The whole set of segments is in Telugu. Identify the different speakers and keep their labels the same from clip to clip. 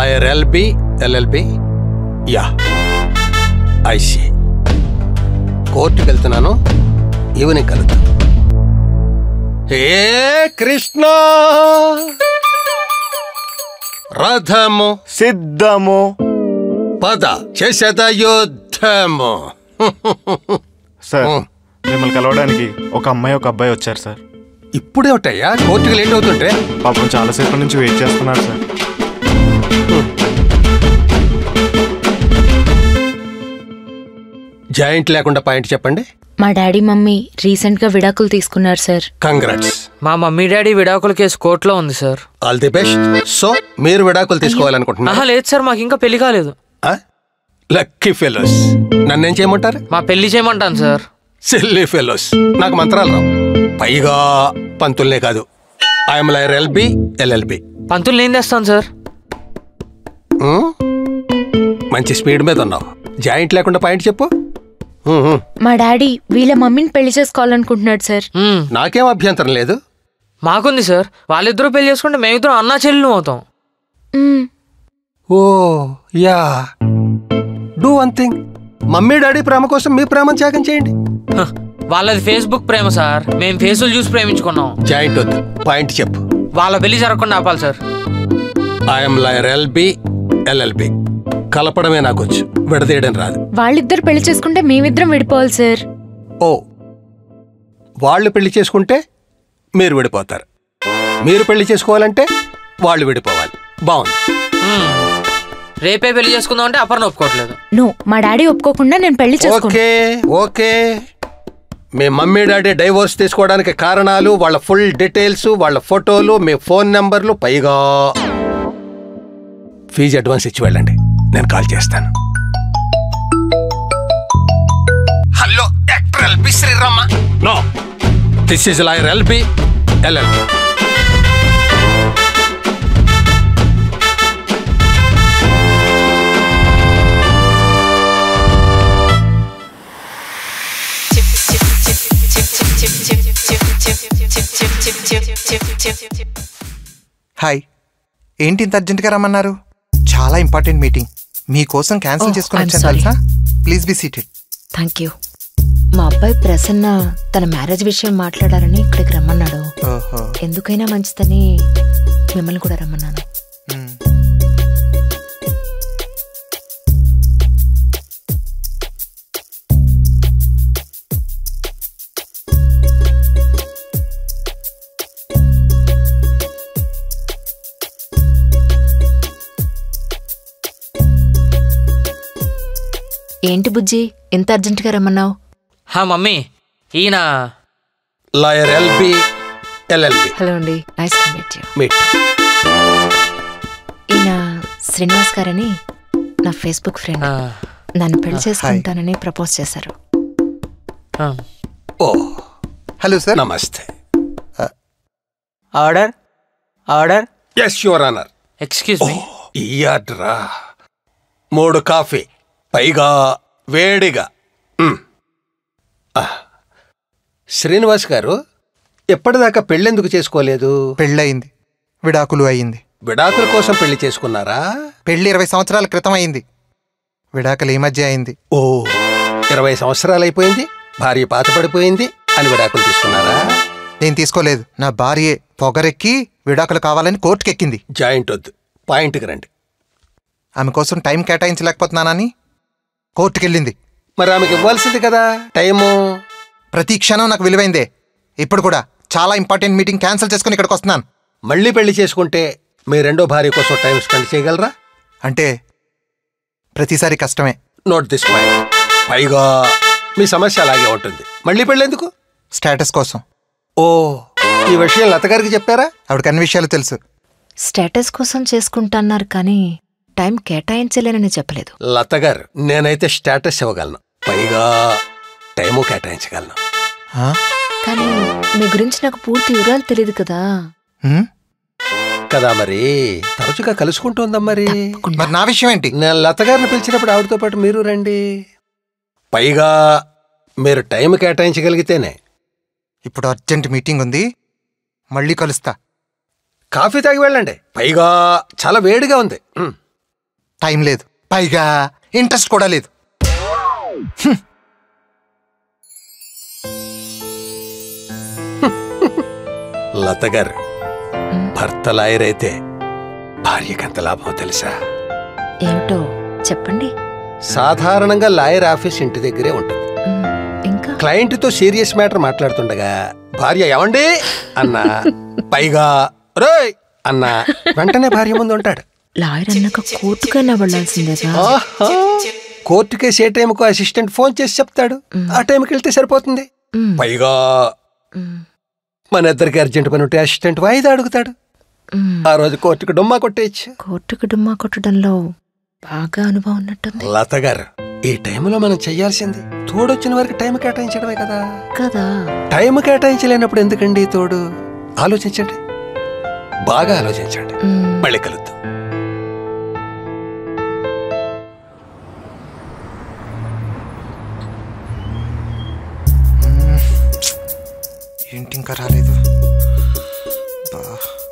Speaker 1: Lawyer LB LLB yeah I see కోర్టుకి వెళ్తున్నాను ఈవినింగ్ కలుద్దాం హే కృష్ణ రథము
Speaker 2: సిద్ధము
Speaker 1: పద చేసేద యుద్ధము
Speaker 2: సార్
Speaker 1: ఉం.
Speaker 2: మిమ్మల్ని కలవడానికి ఒక అమ్మాయి ఒక అబ్బాయి వచ్చారు సార్
Speaker 1: ఇప్పుడేమిటయ్యా కోర్టుకి లేట్ అవుతుంటే
Speaker 2: పాపం చాలాసేపు నుంచి వెయిట్ చేస్తున్నారు సార్
Speaker 1: జాయింట్ లేకుండా పాయింట్ చెప్పండి
Speaker 3: మా డాడీ మమ్మీ రీసెంట్ గా విడాకులు తీసుకున్నారు సార్
Speaker 1: కంగ్రాట్స్
Speaker 4: మా మమ్మీ డాడీ విడాకుల కేసు కోర్టులో ఉంది sir
Speaker 1: all the best so మీరు విడాకులు తీసుకోవాలనుకుంటున్నా
Speaker 4: ఆహా లేదు సార్ మాకు ఇంకా పెళ్లి కాలేదు
Speaker 1: లక్కీ ఫెలోస్ నన్నేం చేయమంటారు
Speaker 4: మా పెళ్లి చేయమంటాను సార్
Speaker 1: సిల్లీ ఫెలోస్ నాకు మంత్రాలు రావు పైగా పంతుల్నే కాదు ఐఎమ్ లైర్ ఎల్బి ఎల్ఎల్బి
Speaker 4: పంతులు నేను తెస్తాను సార్
Speaker 1: మంచి స్పీడ్ మీద ఉన్నావు జాయింట్ లేకుండా పాయింట్ చెప్పు ఉమ్, ఉమ్.
Speaker 3: మా డాడీ వీళ్ళ మమ్మీని పెళ్లి చేసుకోవాలనుకుంటున్నాడు సార్
Speaker 4: మ్మ్.
Speaker 1: నాకేం అభ్యంతరం లేదు
Speaker 4: మాకుంది సార్ వాళ్ళిద్దరూ పెళ్లి చేసుకుంటే మేమిద్దరం అన్నా చెల్లెలు అవుతాం
Speaker 3: మ్మ్.
Speaker 1: Oh yeah do one thing mummy daddy ప్రేమ కోసం మీ ప్రేమ త్యాగం చేయండి
Speaker 4: హ, వాళ్ళది ఫేస్బుక్ ప్రేమ సార్ మేము ఫేసులు చూసి ప్రేమించుకున్నాం
Speaker 1: జాయింట్ వద్దు పాయింట్ చెప్పు
Speaker 4: వాళ్ళ పెళ్లి జరగకుండా ఆపాలి sir
Speaker 1: I'm lawyer LB LLB కలపడమే నాకు వచ్చు విడదీయడం రాదు
Speaker 3: వాళ్ళిద్దరు పెళ్లి చేసుకుంటే మేమిద్దరం విడిపోవాలి సార్
Speaker 1: ఓ వాళ్ళు పెళ్లి చేసుకుంటే మీరు విడిపోతారు మీరు పెళ్లి చేసుకోవాలంటే వాళ్ళు విడిపోవాలి బాగుంది
Speaker 4: మ్మ్. రేపే పెళ్లి చేసుకుందాం అంటే అపర్ణ ఒప్పుకోవట్లేదు
Speaker 3: నో మా డాడీ ఒప్పుకోకుండా నేను పెళ్లి చేసుకోను
Speaker 1: ఓకే ఓకే మీ మమ్మీ డాడీ డైవోర్స్ తీసుకోవడానికి కారణాలు వాళ్ళ ఫుల్ డీటెయిల్స్ వాళ్ళ ఫోటోలు మీ ఫోన్ నెంబర్లు పైగా ఫీజు అడ్వాన్స్ ఇచ్చి వెళ్ళండి నేను కాల్ చేస్తాను hello actor LB Sriram no this is lawyer LB LLB
Speaker 5: hi ఏంటి ఇంత అర్జెంట్గా రమ్మన్నారు చాలా ఇంపార్టెంట్ మీటింగ్ మీకోసం క్యాన్సిల్
Speaker 3: Oh,
Speaker 5: చేసుకుని
Speaker 3: I'm
Speaker 5: వచ్చాను
Speaker 3: sorry.
Speaker 5: తెలుసా please be seated
Speaker 3: thank you మా అబ్బాయి ప్రసన్న తన మ్యారేజ్ విషయం మాట్లాడాలని ఇక్కడికి రమ్మన్నాడు
Speaker 5: ఓహో
Speaker 3: ఎందుకైనా మంచిదని మిమ్మల్ని కూడా రమ్మన్నాను
Speaker 5: మ్మ్.
Speaker 3: ఏంటి బుజ్జి ఎంత అర్జెంటుగా రమ్మన్నావు
Speaker 4: హా మమ్మీ ఈయన
Speaker 1: లాయర్ ఎల్బి ఎల్ఎల్బి
Speaker 3: హలో అండి nice to meet you
Speaker 1: meet
Speaker 3: ఈయన శ్రీనివాస్ గారని నా ఫేస్బుక్ ఫ్రెండ్
Speaker 4: ఆ,
Speaker 3: నన్ను పెళ్లి చేసుకుంటానని ప్రపోజ్ చేశారు
Speaker 4: ఆ.
Speaker 1: ఓ
Speaker 5: హలో సార్
Speaker 1: నమస్తే
Speaker 4: order order
Speaker 1: yes your honour
Speaker 4: excuse me
Speaker 1: ఈ ఆర్డరా మూడు కాఫీ పైగా వేడిగా మ్. ఆ. శ్రీనివాస్ గారు ఎప్పటిదాకా పెళ్ళెందుకు చేసుకోలేదు
Speaker 5: పెళ్ళయింది విడాకులు అయింది
Speaker 1: విడాకుల కోసం పెళ్లి చేసుకున్నారా
Speaker 5: పెళ్లి ఇరవై సంవత్సరాల క్రితం అయింది విడాకులు ఈ మధ్య అయింది
Speaker 1: ఓ ఇరవై సంవత్సరాలు అయిపోయింది భార్య పాత పడిపోయింది అని విడాకులు తీసుకున్నారా
Speaker 5: నేను తీసుకోలేదు నా భార్యే పొగరెక్కి విడాకులు కావాలని కోర్టుకెక్కింది
Speaker 1: జాయింట్ వద్దు పాయింట్కి రండి
Speaker 5: ఆమె కోసం టైం కేటాయించలేకపోతున్నానని కోర్టుకెళ్ళింది
Speaker 1: మరి ఆమెకి ఇవ్వాల్సింది కదా టైము
Speaker 5: ప్రతి క్షణం నాకు విలువైందే ఇప్పుడు కూడా చాలా ఇంపార్టెంట్ మీటింగ్ క్యాన్సిల్ చేసుకుని ఇక్కడికి వస్తున్నాను
Speaker 1: మళ్ళీ పెళ్లి చేసుకుంటే మీ రెండో భార్య కోసం టైం స్పెండ్ చేయగలరా
Speaker 5: అంటే ప్రతిసారి కష్టమే
Speaker 1: నోట్ దిస్ పాయింట్ పైగా మీ సమస్య అలాగే ఉంటుంది మళ్ళీ పెళ్ళెందుకు
Speaker 5: స్టేటస్ కోసం
Speaker 1: ఓ ఈ విషయం లత గారికి చెప్పారా
Speaker 5: ఆవిడకి అన్ని విషయాలు తెలుసు
Speaker 3: స్టేటస్ కోసం చేసుకుంటున్నారు కానీ టైం కేటాయించలేనని చెప్పలేదు
Speaker 1: లత గారు నేనైతే స్టేటస్ ఇవ్వగలను పైగా టైము కేటాయించగలను
Speaker 5: ఆ?
Speaker 3: కానీ మీ గురించి నాకు పూర్తి వివరాలు తెలియదు కదా
Speaker 5: హ్మ్?
Speaker 1: కదా మరి తరచుగా కలుసుకుంటూ ఉందాం మరి
Speaker 5: మరి నా విషయం ఏంటి
Speaker 1: నేను లత గారిని పిలిచినప్పుడు ఆవిడతో పాటు మీరు రండి పైగా మీరు టైం కేటాయించగలిగితేనే
Speaker 5: ఇప్పుడు అర్జెంట్ మీటింగ్ ఉంది మళ్ళీ కలుస్తా
Speaker 1: కాఫీ తాగి వెళ్ళండి పైగా చాలా వేడిగా ఉంది మ్.
Speaker 5: టైం లేదు పైగా ఇంట్రెస్ట్ కూడా లేదు
Speaker 1: లత గారు భర్త లాయర్ అయితే భార్యకి ఎంత లాభమో తెలుసా
Speaker 3: ఏమిటో చెప్పండి
Speaker 1: సాధారణంగా లాయర్ ఆఫీస్ ఇంటి దగ్గరే ఉంటుంది
Speaker 3: మ్, ఇంకా
Speaker 1: క్లయింట్తో సీరియస్ మ్యాటర్ మాట్లాడుతుండగా భార్య ఎవండి అన్న పైగా రోయ్ అన్న వెంటనే భార్య ముందు ఉంటాడు
Speaker 3: లాయర్ అన్నాక కోర్టుకైనా వెళ్ళాల్సిందేగా
Speaker 1: ఆహా! కోర్టు కేసు ఏ టైంకు అసిస్టెంట్ ఫోన్ చేసి చెప్తాడు ఆ టైంకి వెళ్తే సరిపోతుంది
Speaker 3: మ్,
Speaker 1: పైగా
Speaker 3: మ్,
Speaker 1: మన ఇద్దరికి అర్జెంట్ పని ఉంటే అసిస్టెంట్ వాయిదా అడుగుతాడు
Speaker 3: మ్.
Speaker 1: ఆ రోజు కోర్టుకు డుమ్మా కొట్టేయచ్చు
Speaker 3: కోర్టుకు డుమ్మా కొట్టడంలో బాగా అనుభవం ఉన్నట్టుంది
Speaker 1: లత గారు ఈ టైంలో మనం చెయ్యాల్సింది తోడొచ్చిన వరకు టైం కేటాయించడమే కదా
Speaker 3: కదా
Speaker 1: టైం కేటాయించలేనప్పుడు ఎందుకండి ఈ తోడు ఆలోచించండి బాగా ఆలోచించండి
Speaker 3: మ్,
Speaker 1: మళ్ళీ కలుద్దాం
Speaker 5: ఏంటి ఇంకా రాలేదు బా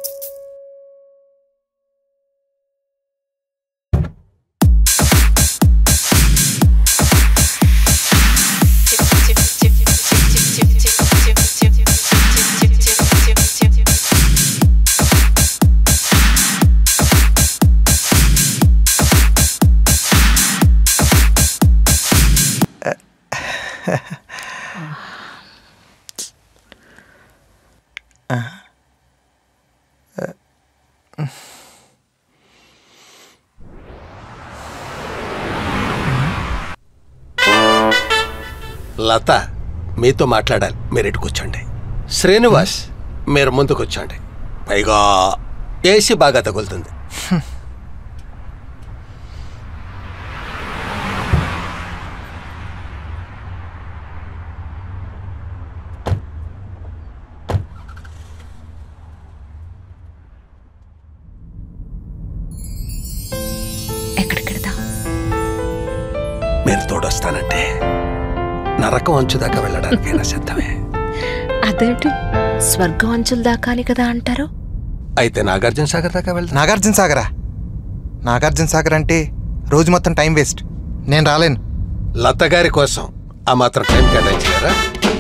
Speaker 1: లత మీతో మాట్లాడాలి మీరు ఇటు కూర్చోండి శ్రీనివాస్ మీరు ముందు కూర్చోండి పైగా ఏసీ బాగా తగులుతుంది
Speaker 3: ఎక్కడికెడదాం
Speaker 1: మీరు తోడొస్తానంటే నరకం అంచు దాకా వెళ్ళడానికైనా సిద్ధమే
Speaker 3: అదేంటి స్వర్గం అంచులు దాకాలి కదా అంటారు
Speaker 1: అయితే నాగార్జున సాగర్ దాకా వెళ్దాం
Speaker 5: నాగార్జున సాగరా నాగార్జున సాగర్ అంటే రోజు మొత్తం టైం వేస్ట్ నేను రాలేను
Speaker 1: లత గారి కోసం ఆ మాత్రం టైం కేటాయించలేరా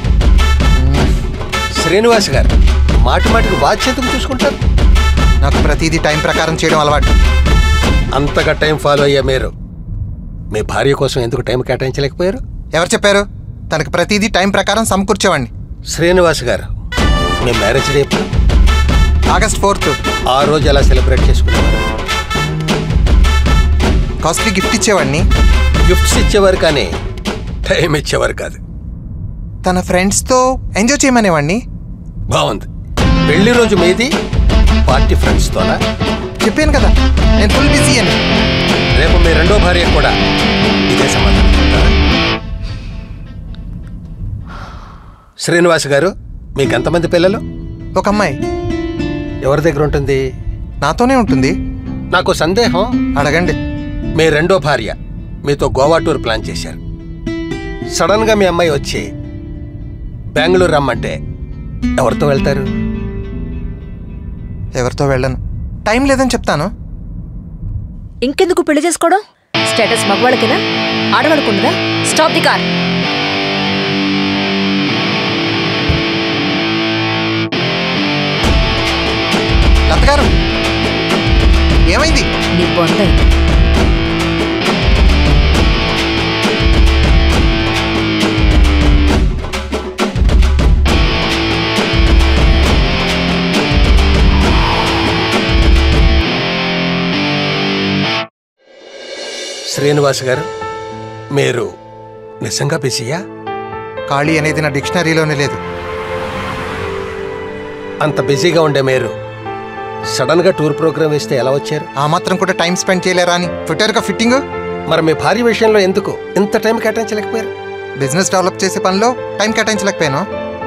Speaker 1: శ్రీనివాస్ గారు మాటి మాటికి వాచ్ ఎందుకు చూసుకుంటారు
Speaker 5: నాకు ప్రతిదీ టైం ప్రకారం చేయడం అలవాటు
Speaker 1: అంతగా టైం ఫాలో అయ్యే మీరు మీ భార్య కోసం ఎందుకు టైం కేటాయించలేకపోయారు
Speaker 5: ఎవరు చెప్పారు తనకు ప్రతిదీ టైం ప్రకారం సమకూర్చేవాడిని
Speaker 1: శ్రీనివాస్ గారు మీ మ్యారేజ్ డే ఎప్పుడు
Speaker 5: ఆగస్ట్ ఫోర్త్
Speaker 1: ఆ రోజు ఎలా సెలబ్రేట్ చేసుకునేవారు
Speaker 5: కాస్ట్లీ గిఫ్ట్ ఇచ్చేవాడిని
Speaker 1: గిఫ్ట్స్ ఇచ్చేవారు కానీ టైం ఇచ్చేవారు కాదు
Speaker 5: తన ఫ్రెండ్స్తో ఎంజాయ్ చేయమనేవాడిని
Speaker 1: బాగుంది పెళ్లి రోజు మీది పార్టీ ఫ్రెండ్స్తోనా
Speaker 5: చెప్పాను కదా నేను ఫుల్ బిజీ అని
Speaker 1: రేపు మీ రెండో భార్య కూడా ఇదే సమాధానం చెప్తారా? శ్రీనివాస్ గారు మీకు ఎంతమంది పిల్లలు
Speaker 5: ఒక అమ్మాయి
Speaker 1: ఎవరి దగ్గర ఉంటుంది
Speaker 5: నాతోనే ఉంటుంది
Speaker 1: నాకు సందేహం
Speaker 5: అడగండి
Speaker 1: మీ రెండో భార్య మీతో గోవా టూర్ ప్లాన్ చేశారు సడన్గా మీ అమ్మాయి వచ్చి బెంగళూరు రమ్మంటే ఎవరితో వెళ్తారు
Speaker 5: ఎవరితో వెళ్ళను టైం లేదని చెప్తాను
Speaker 3: ఇంకెందుకు పెళ్లి చేసుకోవడం స్టేటస్ మగవాళ్ళకేనా ఆడవాళ్ళకు ఉండదా స్టాప్ ది కార్
Speaker 5: లత గారు ఏమైంది
Speaker 3: నీ బొంద
Speaker 1: శ్రీనివాస్ గారు మీరు నిజంగా బిజీయా
Speaker 5: ఖాళీ అనేది నా డిక్షనరీలోనే లేదు
Speaker 1: అంత బిజీగా ఉండే మీరు సడన్గా టూర్ ప్రోగ్రామ్ వేస్తే ఎలా వచ్చారు
Speaker 5: ఆ మాత్రం కూడా టైం స్పెండ్ చేయలేరా అని ట్విట్టర్గా ఫిట్టింగ్
Speaker 1: మరి మీ భార్య విషయంలో ఎందుకు ఇంత టైం కేటాయించలేకపోయారు
Speaker 5: బిజినెస్ డెవలప్ చేసే పనిలో టైం కేటాయించలేకపోయాను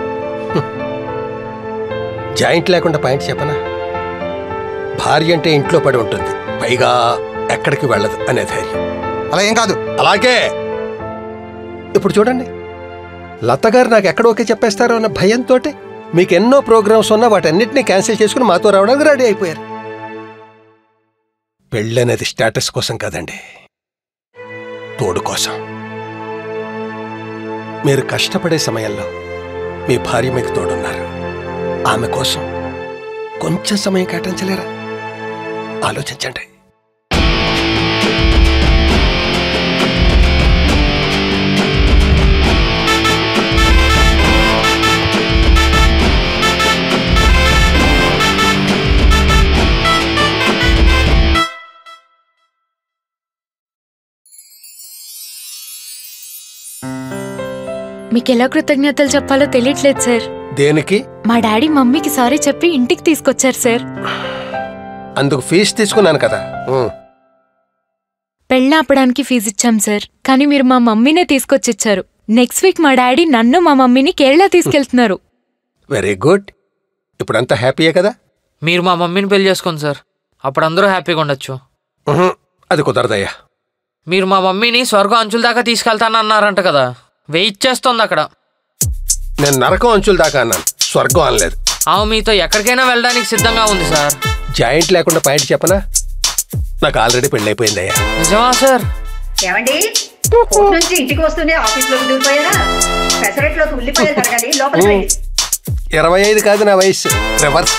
Speaker 1: జాయింట్ లేకుండా పాయింట్ చెప్పనా భార్య అంటే ఇంట్లో పడి ఉంటుంది పైగా ఎక్కడికి వెళ్ళదు అనే ధైర్యం
Speaker 5: అలా ఏం కాదు
Speaker 1: అలాగే ఇప్పుడు చూడండి లత గారు నాకు ఎక్కడ ఓకే చెప్పేస్తారో అన్న భయంతో మీకు ఎన్నో ప్రోగ్రామ్స్ ఉన్నా వాటన్నిటిని క్యాన్సిల్ చేసుకుని మాతో రావడానికి రెడీ అయిపోయారు పెళ్ళనేది స్టేటస్ కోసం కాదండి తోడు కోసం మీరు కష్టపడే సమయంలో మీ భార్య మీకు తోడున్నారు ఆమె కోసం కొంచెం సమయం కేటాయించలేరా ఆలోచించండి
Speaker 6: మీకు ఎలా కృతజ్ఞతలు చెప్పాలో తెలియట్లేదు సార్
Speaker 1: దేనికి
Speaker 6: మా డాడీ మమ్మీకి సారీ చెప్పి ఇంటికి తీసుకొచ్చారు సార్
Speaker 1: అందుకు ఫీజు తీసుకున్నాను కదా ఉం.
Speaker 6: పెళ్ళి ఆపడానికి ఫీజు ఇచ్చాం సార్ కానీ మీరు మా మమ్మీనే తీసుకొచ్చిచ్చారు నెక్స్ట్ వీక్ మా డాడీ నన్ను మా మమ్మీని కేరళ తీసుకెళ్తున్నారు
Speaker 1: వెరీ గుడ్ ఇప్పుడంతా హ్యాపీయే కదా
Speaker 4: మీరు మా మమ్మీని పెళ్లి చేసుకోండి సార్ అప్పుడు అందరూ హ్యాపీగా ఉండొచ్చు
Speaker 1: ఉహుం, అది కుదరదయ్యా
Speaker 4: మీరు మా మమ్మీని స్వర్గం అంచుల దాకా తీసుకెళ్తానన్నారంట కదా వెయిట్ చేస్తోంది అక్కడ
Speaker 1: నేను నరకం అంచుల దాకా అన్నాను స్వర్గం అనలేదు
Speaker 4: ఆమె మీతో ఎక్కడికైనా వెళ్ళడానికి సిద్ధంగా ఉంది సార్
Speaker 1: జాయింట్ లేకుండా పాయింట్ చెప్పనా నాకు ఆల్రెడీ పెళ్ళైపోయిందయ్యా
Speaker 4: నిజమా సార్
Speaker 7: ఏమండి కోర్టు నుంచి ఇంటికి వస్తూనే ఆఫీస్ లోకి దూరిపోయారా పెసరట్లోకి ఉల్లిపాయలు తరగాలి లోపలికి రండి.
Speaker 1: ఇరవై ఐదు కాదు నా వయసు రివర్స్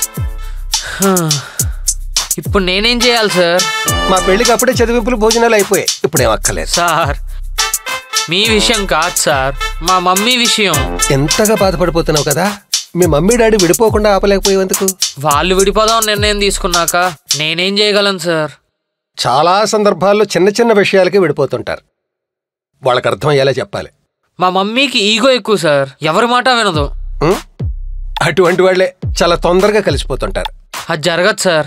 Speaker 4: ఇప్పుడు నేనేం చేయాలి సార్
Speaker 1: మా పెళ్లికి అప్పుడే చదివింపులు భోజనాలు అయిపోయాయి ఇప్పుడు ఏం అక్కర్లేదు
Speaker 4: సార్ మీ విషయం కాదు సార్ మా మమ్మీ విషయం
Speaker 1: ఎంతగా బాధపడిపోతున్నావు కదా మీ మమ్మీ డాడీ విడిపోకుండా ఆపలేకపోయేందుకు
Speaker 4: వాళ్ళు విడిపోదాం నిర్ణయం తీసుకున్నాక నేనేం చేయగలను సార్
Speaker 1: చాలా సందర్భాల్లో చిన్న చిన్న విషయాలకి విడిపోతుంటారు వాళ్ళకి అర్థమయ్యేలా చెప్పాలి
Speaker 4: మా మమ్మీకి ఈగో ఎక్కువ సార్ ఎవరి మాట వినదు
Speaker 1: ఉం? అటువంటి వాళ్ళే చాలా తొందరగా కలిసిపోతుంటారు
Speaker 4: అది జరగదు సార్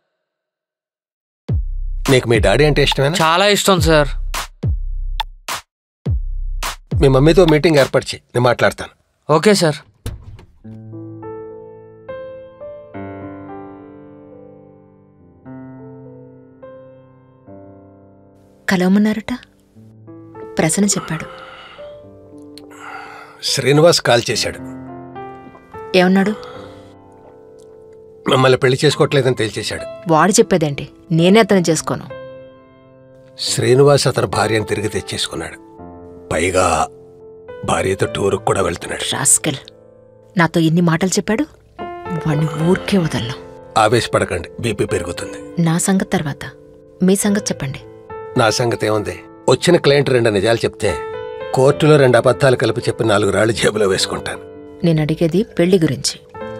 Speaker 1: నీకు మీ డాడీ అంటే ఇష్టమేనా
Speaker 4: చాలా ఇష్టం సార్
Speaker 1: మీ మమ్మీతో మీటింగ్ ఏర్పాటు చేయి నేను మాట్లాడతాను
Speaker 4: ఓకే సార్
Speaker 3: కలవమన్నారట ప్రసన్న చెప్పాడు
Speaker 1: శ్రీనివాస్ కాల్ చేశాడు
Speaker 3: ఏమన్నాడు
Speaker 1: మిమ్మల్ని పెళ్లి చేసుకోవట్లేదని తేల్చేశాడు
Speaker 3: వాడు చెప్పేదేంటి నేనే అతను చేసుకోను
Speaker 1: శ్రీనివాస్ అతని భార్యను తిరిగి తెచ్చేసుకున్నాడు పైగా భార్యతో టూరుకు కూడా వెళ్తున్నాడు
Speaker 3: రాస్కెల్ నాతో ఎన్ని మాటలు చెప్పాడు వాడిని ఊరికే వదలను
Speaker 1: ఆవేశపడకండి బీపీ పెరుగుతుంది
Speaker 3: నా సంగతి తర్వాత మీ సంగతి చెప్పండి
Speaker 1: నా సంగతి ఏముంది వచ్చిన క్లయింట్ రెండు నిజాలు చెప్తే కోర్టులో రెండు అబద్ధాలు కలిపి చెప్పి నాలుగు రాళ్ళు జేబులో వేసుకుంటాను
Speaker 3: నేను అడిగేది పెళ్లి గురించి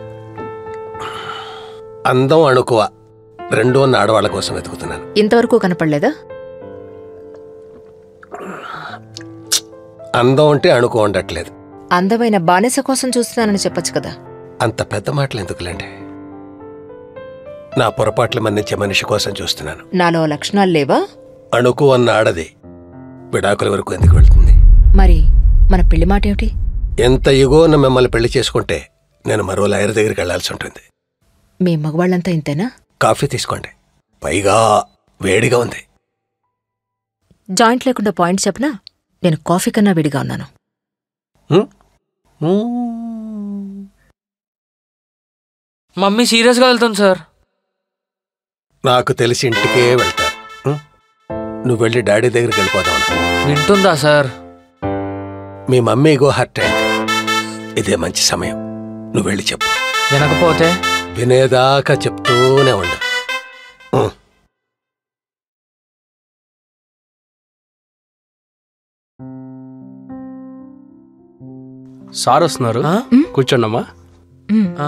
Speaker 1: అందం అణుకువ రెండు ఉన్న ఆడవాళ్ళ కోసం వెతుకుతున్నాను
Speaker 3: ఇంతవరకు కనపడలేదా
Speaker 1: అందం అంటే అణుకు ఉండట్లేదు
Speaker 3: అందమైన బానిస కోసం చూస్తున్నానని చెప్పొచ్చు కదా
Speaker 1: అంత పెద్ద మాటలు ఎందుకులేండి నా పొరపాట్లు మన్నించే మనిషి కోసం చూస్తున్నాను
Speaker 3: నాలో లక్షణాలు లేవా
Speaker 1: అణుకు అన్న ఆడది విడాకుల వరకు ఎందుకు వెళ్తుంది
Speaker 3: మరి మన పెళ్లి మాట ఏమిటి
Speaker 1: ఎంత ఇగో ఉన్న మిమ్మల్ని పెళ్లి చేసుకుంటే నేను మరో లాయర్ దగ్గరికి వెళ్లాల్సి ఉంటుంది
Speaker 3: మీ మగవాళ్ళంతా ఇంతేనా
Speaker 1: కాఫీ తీసుకోండి పైగా వేడిగా ఉంది
Speaker 3: జాయింట్ లేకుండా పాయింట్ చెప్పనా నేను కాఫీ కన్నా విడిగా ఉన్నాను
Speaker 1: హ్మ్? హ్మ్.
Speaker 4: మమ్మీ సీరియస్గా వెళ్తుంది సార్
Speaker 1: నాకు తెలిసి ఇంటికే వెళ్తారు హ్మ్? నువ్వు వెళ్ళి డాడీ దగ్గరికి వెళ్ళిపోదాం
Speaker 4: వింటుందా సార్
Speaker 1: మీ మమ్మీ గో హర్ట్ అయింది ఇదే మంచి సమయం నువ్వు వెళ్ళి చెప్పు
Speaker 4: వినకపోతే
Speaker 1: వినేదాకా చెప్తూనే ఉండు హ్మ్.
Speaker 8: సార్ వస్తున్నారు
Speaker 4: ఆ?
Speaker 8: కూర్చోండమ్మా
Speaker 3: మ్,
Speaker 4: ఆ.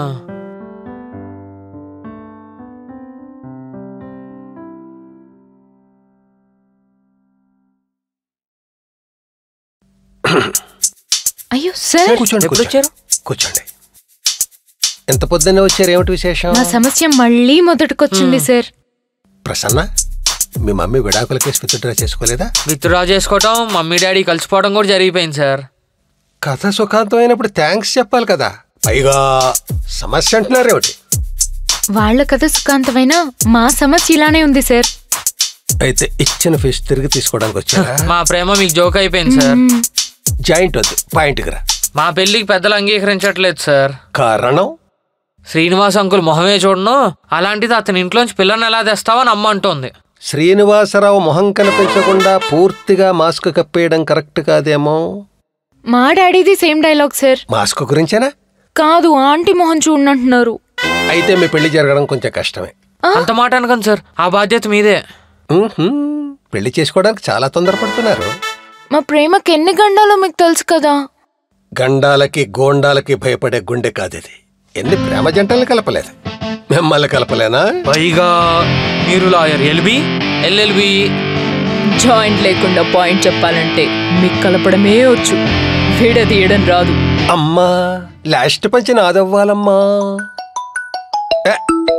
Speaker 6: అయ్యో సార్
Speaker 1: కూర్చోండి
Speaker 4: ఎప్పుడు
Speaker 1: కూర్చోండి కూర్చోండి ఎంత పొద్దున్నే వచ్చారు ఏమిటి విశేషం
Speaker 6: నా సమస్య మళ్ళీ మొదటికొచ్చింది సార్
Speaker 1: ప్రసన్న మీ మమ్మీ విడాకుల కేసు విత్డ్రా చేసుకోలేదా
Speaker 4: విత్డ్రా చేసుకోవటం మమ్మీ డాడీ కలిసిపోవడం కూడా జరిగిపోయింది సార్
Speaker 1: కథ సుఖాంతం అయినప్పుడు థ్యాంక్స్ చెప్పాలి కదా పైగా సమస్య అంటున్నారేమిటి
Speaker 6: వాళ్ళ కథ సుఖాంతమైన మా సమస్య ఇలానే ఉంది సార్
Speaker 1: అయితే ఇచ్చిన ఫీజు తిరిగి తీసుకోవడానికి వచ్చారా
Speaker 4: మా ప్రేమ మీకు జోక్ అయిపోయింది సార్
Speaker 6: మ్,
Speaker 1: జాయింట్ వద్దు పాయింట్కి రా
Speaker 4: మా పెళ్ళికి పెద్దలు అంగీకరించట్లేదు సార్
Speaker 1: కారణం
Speaker 4: శ్రీనివాస్ అంకుల్ మొహమే చూడను అలాంటిది అతని ఇంట్లోంచి పిల్లని ఎలా తెస్తావని అమ్మ అంటోంది
Speaker 1: శ్రీనివాసరావు మొహం కనిపించకుండా పూర్తిగా మాస్క్ కప్పేయడం కరెక్ట్ కాదేమో
Speaker 6: మా డాడీది సేమ్ డైలాగ్ సార్
Speaker 1: మాస్క్ గురించేనా
Speaker 6: కాదు ఆంటీ మొహం చూడంటున్నారు
Speaker 1: అయితే మీ పెళ్లి జరగడం కొంచెం కష్టమే
Speaker 4: అంత మాట అనకండి సార్ ఆ బాధ్యత మీదే
Speaker 1: ఉహుం, పెళ్లి చేసుకోవడానికి చాలా తొందరపడుతున్నారు
Speaker 6: మా ప్రేమకి ఎన్ని గండాలో మీకు తెలుసు కదా
Speaker 1: గండాలకి గోండాలకి భయపడే గుండె కాదిది ఎన్ని ప్రేమ జంటలు కలపలేదు మిమ్మల్ని కలపలేనా
Speaker 4: పైగా మీరు లాయర్ ఎల్బి ఎల్ఎల్బి
Speaker 3: జాయింట్ లేకుండా పాయింట్ చెప్పాలంటే మీకు కలపడమే వచ్చు విడదీయడం రాదు
Speaker 1: అమ్మా లాస్ట్ పంచి నాదవ్వాలమ్మా ఏ.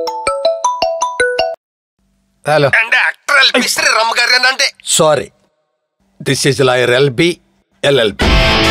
Speaker 1: Hello sorry this is lawyer LB LLB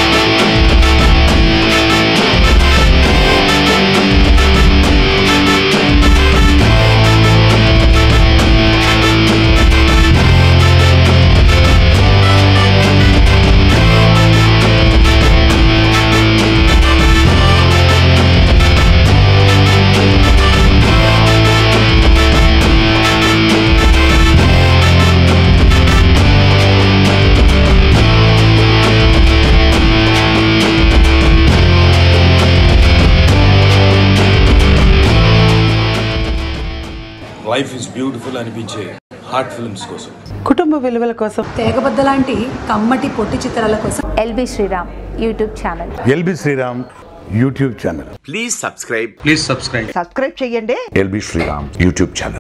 Speaker 8: life is beautiful అనిపించే హార్ట్ ఫిల్మ్స్ కోసం
Speaker 9: కుటుంబ విలువల కోసం
Speaker 7: తేగబద్ద లాంటి కమ్మటి పొట్టి చిత్రాల కోసం
Speaker 10: LB Sriram YouTube channel
Speaker 8: LB Sriram YouTube channel
Speaker 9: subscribe చేయండి
Speaker 8: ఎల్బి శ్రీరామ్ యూట్యూబ్ ఛానల్